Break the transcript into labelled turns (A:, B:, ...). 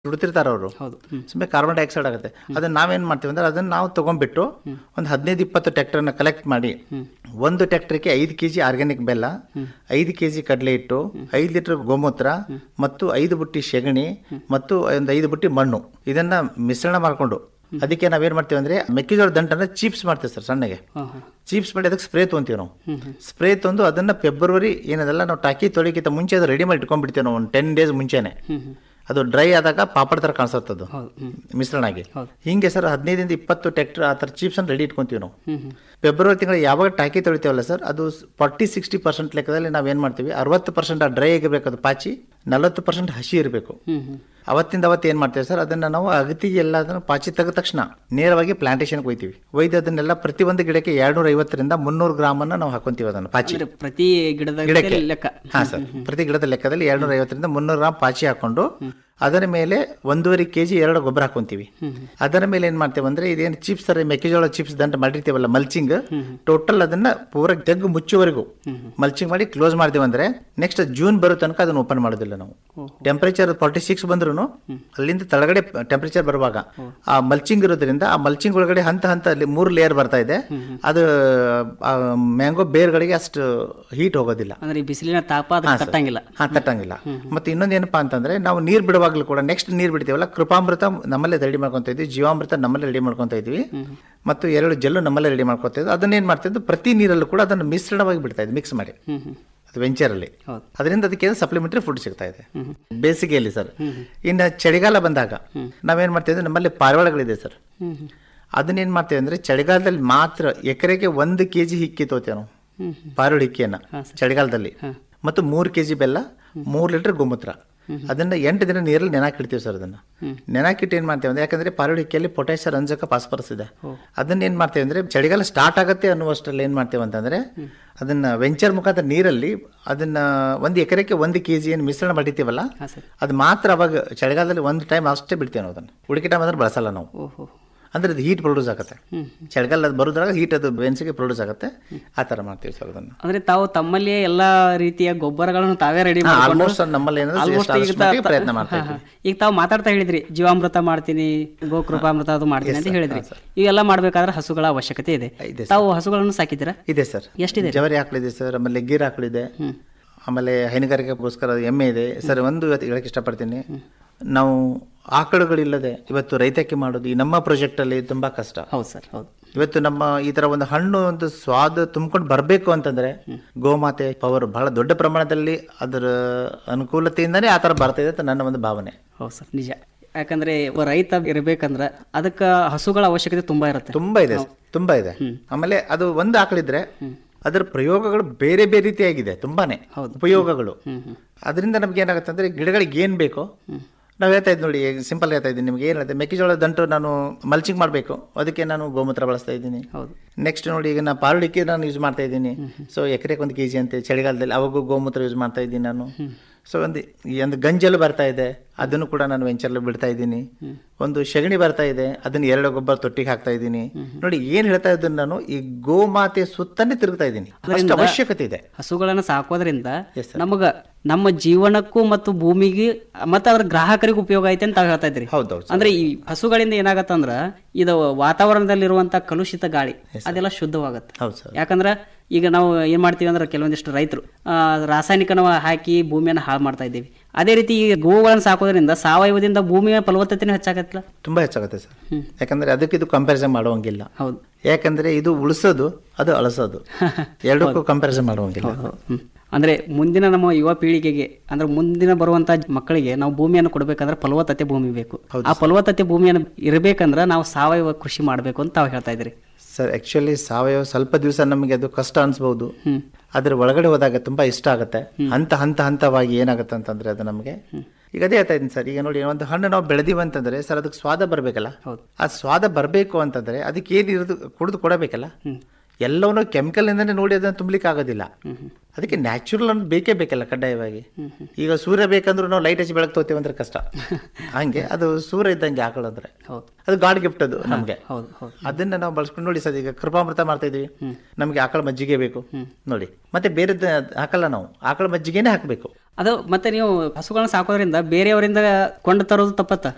A: ಸುಡ್ತಿರ್ತಾರೆ ಅವರು
B: ಹೌದು ಹ್ಮ್.
A: ಸುಮ್ಮನೆ ಕಾರ್ಬನ್ ಡೈಆಕ್ಸೈಡ್ ಆಗುತ್ತೆ ಅದನ್ನ ನಾವೇನ್ ಮಾಡ್ತೀವಿ ಅಂದ್ರೆ ಅದನ್ನ ನಾವು ತಗೊಂಡ್ಬಿಟ್ಟು ಒಂದು ಹದಿನೈದು ಇಪ್ಪತ್ತು ಟ್ರ್ಯಾಕ್ಟರ್ನ ಕಲೆಕ್ಟ್ ಮಾಡಿ ಒಂದು ಟ್ರ್ಯಾಕ್ಟರ್ಗೆ ಐದು ಕೆಜಿ ಆರ್ಗ್ಯಾನಿಕ್ ಬೆಲ್ಲ ಐದು ಕೆಜಿ ಕಡಲೆ ಹಿಟ್ಟು ಐದು ಲೀಟರ್ ಗೋಮೂತ್ರ ಮತ್ತು ಐದು ಬುಟ್ಟಿ ಸೆಗಣಿ ಮತ್ತು ಒಂದು ಐದು ಬುಟ್ಟಿ ಮಣ್ಣು ಇದನ್ನ ಮಿಶ್ರಣ ಮಾಡ್ಕೊಂಡು ಅದಕ್ಕೆ ನಾವೇನ್ ಮಾಡ್ತೀವಿ ಅಂದ್ರೆ ಮೆಕ್ಕೆಜೋಳ ದಂಟನ್ನ ಚೀಪ್ಸ್ ಮಾಡ್ತೀವಿ ಸರ್ ಸಣ್ಣಗೆ
B: ಹಾ, ಹಾ.
A: ಚೀಪ್ಸ್ ಮಾಡಿ ಅದಕ್ಕೆ ಸ್ಪ್ರೇ ತೊಗೊಂತೀವಿ ನಾವು ಸ್ಪ್ರೇ ತಂದು ಅದನ್ನ ಫೆಬ್ರವರಿ ಏನದಲ್ಲ ನಾವು ಟಾಕಿ ತೊಳಿಕಿಂತ ಮುಂಚೆ ಅದು ರೆಡಿ ಮಾಡಿ ಇಟ್ಕೊಂಡ್ಬಿಡ್ತೀವಿ ನಾವು ಒಂದು ಟೆನ್ ಡೇಸ್ ಮುಂಚೆನೆ ಅದು ಡ್ರೈ ಆದಾಗ ಪಾಪಡ್ ತರ ಕಾಣಿಸುತ್ತೆ
B: ಹೌದು ಹ್ಮ್.
A: ಮಿಶ್ರಣ ಆಗಿ
B: ಹೌದು.
A: ಹಿಂಗೆ ಸರ್ ಹದಿನೈದಿಂದ ಇಪ್ಪತ್ತು ಟ್ರ್ಯಾಕ್ಟರ್ ಆ ಥರ ಚೀಪ್ಸ್ ಅನ್ನು ರೆಡಿ ಇಟ್ಕೊಂತೀವಿ ನಾವು
B: ಹ್ಮ್ ಹ್ಮ್.
A: ಫೆಬ್ರವರಿ ತಿಂಗಳು ಯಾವಾಗ ಟಾಕಿ ತೊಳಿತೀವಲ್ಲ ಸರ್ ಅದು ಫಾರ್ಟಿ ಸಿಕ್ಸ್ಟಿ ಪರ್ಸೆಂಟ್ ಲೆಕ್ಕದಲ್ಲಿ ನಾವೇನು ಮಾಡ್ತೀವಿ ಅರವತ್ತು ಪರ್ಸೆಂಟ್ ಆ ಡ್ರೈ ಆಗಿರ್ಬೇಕು ಅದು ಪಾಚಿ ನಲವತ್ತು ಪರ್ಸೆಂಟ್ ಹಸಿ ಇರಬೇಕು
B: ಹ್ಮ್ ಹ್ಮ್.
A: ಅವತ್ತಿಂದ ಅವತ್ತು ಏನು ಮಾಡ್ತೀವಿ ಸರ್ ಅದನ್ನು ನಾವು ಅಗತಿಗೆ ಎಲ್ಲ ಅದನ್ನು ಪಾಚಿ ತೆಗೆದ ತಕ್ಷಣ ನೇರವಾಗಿ ಪ್ಲಾಂಟೇಶನ್ಗೆ ಹೋಯ್ತೀವಿ ಒಯ್ದು ಅದನ್ನೆಲ್ಲ ಪ್ರತಿಯೊಂದು ಗಿಡಕ್ಕೆ ಎರಡ್ನೂರ ಐವತ್ತರಿಂದ ಮುನ್ನೂರು ಗ್ರಾಮನ್ನು ನಾವು ಹಾಕೊಂತೀವಿ ಅದನ್ನು ಪಾಚಿ
B: ಅಂದ್ರೆ ಪ್ರತಿ ಗಿಡದ
A: ಗಿಡಕ್ಕೆ
B: ಲೆಕ್ಕ
A: ಹಾ ಸರ್ ಪ್ರತಿ ಗಿಡದ ಲೆಕ್ಕದಲ್ಲಿ ಎರಡ್ನೂರ ಐವತ್ತರಿಂದ ಮುನ್ನೂರು ಗ್ರಾಮ್ ಪಾಚಿ ಹಾಕೊಂಡು ಅದರ ಮೇಲೆ ಒಂದೂವರೆ ಕೆಜಿ ಎರಡು ಗೊಬ್ಬರ ಹಾಕೊಂತೀವಿ ಅದರ ಮೇಲೆ ಏನ್ ಮಾಡ್ತೇವೆ ಅಂದ್ರೆ ಇದೇನು ಚಿಪ್ಸ್ ತರ ಮೆಕ್ಕೆಜೋಳ ಚಿಪ್ಸ್ ದಂಟ ಮಾಡಿರ್ತೀವಲ್ಲ ಮಲ್ಚಿಂಗ್ ಟೋಟಲ್ ಅದನ್ನ ಪೂರ ತೆಗ್ಗು ಮುಚ್ಚುವರೆಗೂ ಮಲ್ಚಿಂಗ್ ಮಾಡಿ ಕ್ಲೋಸ್ ಮಾಡ್ದೇವೆ ಅಂದ್ರೆ ನೆಕ್ಸ್ಟ್ ಜೂನ್ ಬರೋ ತನಕ ಅದನ್ನ ಓಪನ್ ಮಾಡೋದಿಲ್ಲ ನಾವು ಟೆಂಪರೇಚರ್ ಫಾರ್ಟಿ ಸಿಕ್ಸ್ ಬಂದ್ರು ಅಲ್ಲಿಂದ ತಳಗಡೆ ಟೆಂಪರೇಚರ್ ಬರುವಾಗ ಆ ಮಲ್ಚಿಂಗ್ ಇರೋದ್ರಿಂದ ಆ ಮಲ್ಚಿಂಗ್ ಒಳಗಡೆ ಹಂತ ಹಂತ ಅಲ್ಲಿ ಮೂರು ಲೇಯರ್ ಬರ್ತಾ ಇದೆ ಅದು ಮ್ಯಾಂಗೋ ಬೇರ್ಗಳಿಗೆ ಅಷ್ಟು ಹೀಟ್ ಹೋಗೋದಿಲ್ಲ
B: ಅಂದ್ರೆ ಈ ಬಿಸಿಲಿನ ತಾಪ ಅದಕ್ಕೆ ತಟ್ಟಂಗಿಲ್ಲ
A: ಹಾ ತಟ್ಟಂಗಿಲ್ಲ ಮತ್ತೆ ಇನ್ನೊಂದು ಏನಪ್ಪಾ ಅಂತಂದ್ರೆ ನಾವು ನೀರ್ ಬಿಡುವಾಗ್ಲೂ ಕೂಡ ನೆಕ್ಸ್ಟ್ ನೀರ್ ಬಿಡ್ತೀವಲ್ಲ ಕೃಪಾಮೃತ ನಮ್ಮಲ್ಲೇ ರೆಡಿ ಮಾಡ್ಕೊಂತ ಇದ್ವಿ ಜೀವಾಮೃತ ನಮ್ಮಲ್ಲೇ ರೆಡಿ ಮಾಡ್ಕೊಂತ ಇದ್ವಿ ಮತ್ತು ಎರಡು ಜಲ್ಲು ನಮ್ಮಲ್ಲೇ ರೆಡಿ ಮಾಡ್ಕೊತ ಇದ್ವಿ ಅದನ್ನೇನ್ ಮಾಡ್ತಿದ್ವಿ ಪ್ರತಿ ನೀರಲ್ಲೂ ಕೂಡ ಅದನ್ನು ಮಿಶ್ರಣವಾಗಿ ಬಿಡ್ತಾ ಇದ್ವಿ ಮಿಕ್ಸ್ ಮಾಡಿ
B: ಹ್ಮ್ ಹ್ಮ್.
A: ಅದು ವೆಂಚರಲ್ಲಿ
B: ಹೌದು
A: ಅದರಿಂದ ಅದಕ್ಕೆ ಸಪ್ಲಿಮೆಂಟರಿ ಫುಡ್ ಸಿಗ್ತಾ ಇದೆ ಬೇಸಿಗೆಯಲ್ಲಿ ಸರ್ ಇನ್ನು ಚಳಿಗಾಲ ಬಂದಾಗ ನಾವೇನ್ ಮಾಡ್ತೀವಿ ಅಂದ್ರೆ ನಮ್ಮಲ್ಲಿ ಪಾರಿವಾಳಗಳಿದೆ ಸರ್
B: ಹ್ಮ್ ಹ್ಮ್.
A: ಅದನ್ನೇನ್ ಮಾಡ್ತೇವೆ ಅಂದ್ರೆ ಚಳಿಗಾಲದಲ್ಲಿ ಮಾತ್ರ ಎಕರೆಗೆ ಒಂದು ಕೆಜಿ ಹಿಕ್ಕಿ ತೋತೇವೆ ನಾವು
B: ಹ್ಮ್
A: ಪಾರಿವಾಳ ಹಿಕ್ಕಿಯನ್ನ ಚಳಿಗಾಲದಲ್ಲಿ ಮತ್ತು ಮೂರು ಕೆಜಿ ಬೆಲ್ಲ ಮೂರು ಲೀಟರ್ ಗೋಮೂತ್ರ ಅದನ್ನ ಎಂಟು ದಿನ ನೀರಲ್ಲಿ ನೆನಾಕಿಡ್ತೀವಿ ಸರ್ ಅದನ್ನ ನೆನಾಕಿಟ್ಟು ಏನ್ ಮಾಡ್ತೇವೆ ಅಂದ್ರೆ ಯಾಕಂದ್ರೆ ಪಾರಿವಾಳ ಹಿಕ್ಕಿಯಲ್ಲಿ ಪೊಟ್ಯಾಷ್ ರಂಜಕ ಫಾಸ್ಫರಸ್ ಇದೆ ಅದನ್ನ ಏನ್ ಮಾಡ್ತೇವೆ ಅಂದ್ರೆ ಚಳಿಗಾಲ ಸ್ಟಾರ್ಟ್ ಆಗುತ್ತೆ ಅನ್ನುವಷ್ಟರಲ್ಲಿ ಏನ್ ಮಾಡ್ತೇವೆ ಅಂತಂದ್ರೆ ಅದನ್ನ ವೆಂಚರ್ ಮುಖಾಂತರ ನೀರಲ್ಲಿ ಅದನ್ನ ಒಂದು ಎಕರೆಗೆ ಒಂದು ಕೆಜಿ ಏನು ಮಿಶ್ರಣ ಮಾಡಿರ್ತೀವಲ್ಲ
B: ಹಾ ಸರ್
A: ಅದು ಮಾತ್ರ ಅವಾಗ ಚಳಿಗಾಲದಲ್ಲಿ ಒಂದು ಟೈಮ್ ಅಷ್ಟೇ ಬಿಡ್ತೇವೆ ನಾವು ಅದನ್ನು ಉಳಿಕೆ ಟೈಮ್ ಅಂದ್ರೆ ಬಳಸಲ್ಲ ನಾವು
B: ಓಹೋ
A: ಅಂದ್ರೆ ಅದು ಹೀಟ್ ಪ್ರೊಡ್ಯೂಸ್ ಆಗುತ್ತೆ
B: ಹ್ಮ್.
A: ಚಳಿಗಾಲ ಅದು ಬರೋದ್ರಾಗ ಹೀಟ್ ಅದು ಬೆನ್ಸಿಗೆ ಪ್ರೊಡ್ಯೂಸ್ ಆಗುತ್ತೆ ಆ ಥರ ಮಾಡ್ತೀವಿ ಸರ್ ಅದನ್ನು
B: ಅಂದ್ರೆ ತಾವು ತಮ್ಮಲ್ಲಿಯೇ ಎಲ್ಲಾ ರೀತಿಯ ಗೊಬ್ಬರಗಳನ್ನು ತಾವೇ ರೆಡಿ ಮಾಡ್ಕೊಂಡು
A: ಆಲ್ಮೋಸ್ಟ್ ನಮ್ಮಲ್ಲಿ ಏನಾದ್ರು
B: Almost
A: ಎಷ್ಟು ಆದಷ್ಟು
B: ಈಗ ತ-
A: ಮಟ್ಟಿಗೆ ಪ್ರಯತ್ನ ಮಾಡ್ತಾ
B: ಹಾ,
A: ಇದ್ದೀವಿ
B: ಹಾ. ಈಗ ತಾವು ಮಾತಾಡ್ತಾ ಹೇಳಿದ್ರಿ ಜೀವಾಮೃತ ಮಾಡ್ತೀನಿ ಗೋಕೃಪಾಮೃತ ಅದು ಮಾಡ್ತೀನಿ ಅಂತ ಹೇಳಿದ್ರಿ ಇವೆಲ್ಲ ಮಾಡ್ಬೇಕಾದ್ರೆ ಹಸುಗಳ ಅವಶ್ಯಕತೆ ಇದೆ
A: ಇದೆ
B: ತಾವು ಹಸುಗಳನ್ನು ಸಾಕಿದ್ದೀರಾ
A: ಇದೆ ಸರ್
B: ಎಷ್ಟಿದೆ
A: ಜವರಿ ಆಕಳಿದೆ ಸರ್ ಆಮೇಲೆ ಗೀರ್ ಆಕಳಿದೆ ಆಮೇಲೆ ಹೈನುಗಾರಿಕೆಗೋಸ್ಕರ ಎಮ್ಮೆ ಇದೆ ಸರ್ ಒಂದು ಇವತ್ತು ಹೇಳಕ್ಕೆ ಇಷ್ಟಪಡ್ತೀನಿ ನಾವು ಆಕಳುಗಳಿಲ್ಲದೆ ಇವತ್ತು ರೈತಕ್ಕೆ ಮಾಡೋದು ಈ ನಮ್ಮ ಪ್ರಾಜೆಕ್ಟ್ ಅಲ್ಲಿ ತುಂಬಾ ಕಷ್ಟ
B: ಹೌದು ಸರ್ ಹೌದು
A: ಇವತ್ತು ನಮ್ಮ ಈ ತರ ಒಂದು ಹಣ್ಣು ಒಂದು ಸ್ವಾದ ತುಂಬಿಕೊಂಡು ಬರಬೇಕು ಅಂತಂದ್ರೆ ಗೋಮಾತೆ ಪವರ್ ಬಹಳ ದೊಡ್ಡ ಪ್ರಮಾಣದಲ್ಲಿ ಅದರ ಅನುಕೂಲತೆಯಿಂದನೇ ಆ ತರ ಬರ್ತಾ ಇದೆ ಅಂತ ನನ್ನ ಒಂದು ಭಾವನೆ
B: ಹೌದು ಸರ್ ನಿಜ ಯಾಕಂದ್ರೆ ಒಬ್ಬ ರೈತ ಇರಬೇಕಂದ್ರ ಅದಕ್ಕೆ ಹಸುಗಳ ಅವಶ್ಯಕತೆ ತುಂಬಾ ಇರುತ್ತೆ
A: ತುಂಬಾ ಇದೆ ತುಂಬಾ ಇದೆ ಆಮೇಲೆ ಅದು ಒಂದು ಆಕಳಿದ್ರೆ ಅದರ ಪ್ರಯೋಗಗಳು ಬೇರೆ ಬೇರೆ ರೀತಿಯಾಗಿದೆ ತುಂಬಾನೇ ಉಪಯೋಗಗಳು ಅದರಿಂದ ನಮ್ಗೆ ಏನಾಗುತ್ತೆ ಅಂದ್ರೆ ಗಿಡಗಳಿಗೆ ಏನ್ ಬೇಕೋ ನಾವು ಹೇಳ್ತಾ ಇದ್ ನೋಡಿ ಸಿಂಪಲ್ ಹೇಳ್ತಾ ಇದ್ದೀನಿ ನಿಮ್ಗೆ ಏನ್ ಹೇಳ್ತಾ ಮೆಕ್ಕೆಜೋಳದ ದಂಟು ನಾನು ಮಲ್ಚಿಂಗ್ ಮಾಡಬೇಕು ಅದಕ್ಕೆ ನಾನು ಗೋಮೂತ್ರ ಬಳಸ್ತಾ ಇದ್ದೀನಿ
B: ಹೌದು
A: ನೆಕ್ಸ್ಟ್ ನೋಡಿ ಈಗ ನಾನು ಪಾರುಡಿಕೆ ನಾನು ಯೂಸ್ ಮಾಡ್ತಾ ಇದ್ದೀನಿ ಸೊ ಎಕರೆಗೆ ಒಂದು ಕೆ ಜಿ ಅಂತೆ ಚಳಿಗಾಲದಲ್ಲಿ ಅವಾಗೂ ಗೋಮೂತ್ರ ಯೂಸ್ ಮಾಡ್ತಾ ಇದ್ದೀನಿ ನಾನು ಸೊ ಒಂದು ಈ ಒಂದು ಗಂಜಲು ಬರ್ತಾ ಇದೆ ಅದನ್ನು ಕೂಡ ನಾನು ವೆಂಚರ್ಲಿ ಬಿಡ್ತಾ ಇದ್ದೀನಿ ಒಂದು ಸಗಣಿ ಬರ್ತಾ ಇದೆ ಅದನ್ನ ಎರಡು ಗೊಬ್ಬರ ತೊಟ್ಟಿಗೆ ಹಾಕ್ತಾ ಇದ್ದೀನಿ ನೋಡಿ ಏನ್ ಹೇಳ್ತಾ ಇದ್ದೀನಿ ನಾನು ಈ ಗೋಮಾತೆ ಸುತ್ತನೇ ತಿರುಗ್ತಾ ಇದ್ದೀನಿ ಅಷ್ಟು ಅವಶ್ಯಕತೆ ಇದೆ
B: ಹಸುಗಳನ್ನು ಸಾಕೋದ್ರಿಂದ
A: Yes,
B: ನಮಗ ನಮ್ಮ ಜೀವನಕ್ಕೂ ಮತ್ತು ಭೂಮಿಗೆ ಮತ್ತೆ ಅದ್ರ ಗ್ರಾಹಕರಿಗೂ ಉಪಯೋಗ ಐತೆ ಅಂತ ತಾವ್ ಹೇಳ್ತಾ ಇದ್ರಿ
A: ಹೌದೌದು
B: ಅಂದ್ರೆ ಈ ಹಸುಗಳಿಂದ ಏನಾಗತ್ತಂದ್ರ ಇದು ವಾತಾವರಣದಲ್ಲಿರುವಂತ ಕಲುಷಿತ ಗಾಳಿ ಅದೆಲ್ಲ ಶುದ್ಧವಾಗತ್ತೆ
A: ಹೌದು ಸರ್
B: ಯಾಕಂದ್ರ ಈಗ ನಾವು ಏನ್ ಮಾಡ್ತೀವಿ ಅಂದ್ರೆ ಕೆಲವೊಂದಿಷ್ಟು ರೈತರು ರಾಸಾಯನಿಕನ ಹಾಕಿ ಭೂಮಿಯನ್ನು ಹಾಳು ಮಾಡ್ತಾ ಇದ್ದೀವಿ ಅದೇ ರೀತಿ ಈ ಗೋವುಗಳನ್ನು ಸಾಕೋದ್ರಿಂದ ಸಾವಯವದಿಂದ ಭೂಮಿಯ ಫಲವತ್ತತೆನೂ ಹೆಚ್ಚಾಗತ್ತಲ್ಲ
A: ತುಂಬಾ ಹೆಚ್ಚಾಗುತ್ತೆ ಸರ್ ಯಾಕಂದ್ರೆ ಅದಕ್ಕೆ ಇದು ಕಂಪ್ಯಾರಿಸನ್ ಮಾಡುವಂಗಿಲ್ಲ
B: ಹೌದು
A: ಯಾಕಂದ್ರೆ ಇದು ಉಳಿಸೋದು ಅದು ಅಳಸೋದು ಎರಡಕ್ಕೂ ಕಂಪ್ಯಾರಿಸನ್ ಮಾಡುವಂಗಿಲ್ಲ
B: ಹ್ಮ್. ಅಂದ್ರೆ ಮುಂದಿನ ನಮ್ಮ ಯುವ ಪೀಳಿಗೆಗೆ ಅಂದ್ರೆ ಮುಂದಿನ ಬರುವಂತ ಮಕ್ಕಳಿಗೆ ನಾವು ಭೂಮಿಯನ್ನು ಕೊಡಬೇಕಂದ್ರೆ ಫಲವತ್ತತೆ ಭೂಮಿ ಬೇಕು ಆ ಫಲವತ್ತತೆ ಭೂಮಿಯನ್ನು ಇರಬೇಕಂದ್ರೆ ನಾವು ಸಾವಯವ ಕೃಷಿ ಮಾಡಬೇಕು ಅಂತ ತಾವು ಹೇಳ್ತಾ ಇದ್ರಿ
A: ಸರ್ ಆಕ್ಚುಲಿ ಸಾವಯವ ಸ್ವಲ್ಪ ದಿವಸ ನಮಗೆ ಅದು ಕಷ್ಟ ಅನ್ಸ್ಬಹುದು ಅದ್ರ ಒಳಗಡೆ ಹೋದಾಗ ತುಂಬಾ ಇಷ್ಟ ಆಗುತ್ತೆ ಹಂತ ಹಂತ ಹಂತವಾಗಿ ಏನಾಗುತ್ತೆ ಅಂತಂದ್ರೆ ಅದು ನಮಗೆ ಈಗ ಅದೇ ಹೇಳ್ತಾ ಇದ್ದೀನಿ ಸರ್ ಈಗ ನೋಡಿ ಒಂದು ಹಣ್ಣು ನಾವು ಬೆಳೆದೀವಿ ಅಂತಂದ್ರೆ ಸರ್ ಅದಕ್ಕೆ ಸ್ವಾದ ಬರಬೇಕಲ್ಲ
B: ಹೌದು.
A: ಆ ಸ್ವಾದ ಬರಬೇಕು ಅಂತಂದ್ರೆ ಅದಕ್ಕೆ ಏನು ಇರೋದು ಕುಡಿದು ಕೊಡಬೇಕಲ್ಲ ಎಲ್ಲವನ್ನೂ ಕೆಮಿಕಲ್ ಇಂದಾನೆ ನೋಡಿ ಅದನ್ನ ತುಂಬಲಿಕ್ಕೆ ಆಗೋದಿಲ್ಲ ಅದಕ್ಕೆ ನ್ಯಾಚುರಲ್ ಅನ್ನೋದು ಬೇಕೇ ಬೇಕಲ್ಲ ಕಡ್ಡಾಯವಾಗಿ ಈಗ ಸೂರ್ಯ ಬೇಕಂದ್ರೂ ನಾವು ಲೈಟ್ ಹಚ್ಚಿ ಬೆಳಕು ತೋತೀವಿ ಅಂದ್ರೆ ಕಷ್ಟ ಹಂಗೆ ಅದು ಸೂರ್ಯ ಇದ್ದಂಗೆ ಆಕಳಂದ್ರೆ
B: ಹೌದು
A: ಅದು ಗಾಡ್ ಗಿಫ್ಟ್ ಅದು ನಮ್ಗೆ
B: ಹೌದು ಹೌದು
A: ಅದನ್ನ ನಾವು ಬಳಸ್ಕೊಂಡು ನೋಡಿ ಸರ್ ಈಗ ಕೃಪಾಮೃತ ಮಾಡ್ತಾ ಇದೀವಿ ನಮಗೆ ಆಕಳ ಮಜ್ಜಿಗೆ ಬೇಕು ನೋಡಿ ಮತ್ತೆ ಬೇರೆ ಹಾಕಲ್ಲ ನಾವು ಆಕಳ ಮಜ್ಜಿಗೆನೇ ಹಾಕಬೇಕು
B: ಅದು ಮತ್ತೆ ನೀವು ಹಸುಗಳನ್ನ ಸಾಕೋದ್ರಿಂದ ಬೇರೆಯವರಿಂದ ಕೊಂಡು ತರೋದು ತಪ್ಪತ್ತ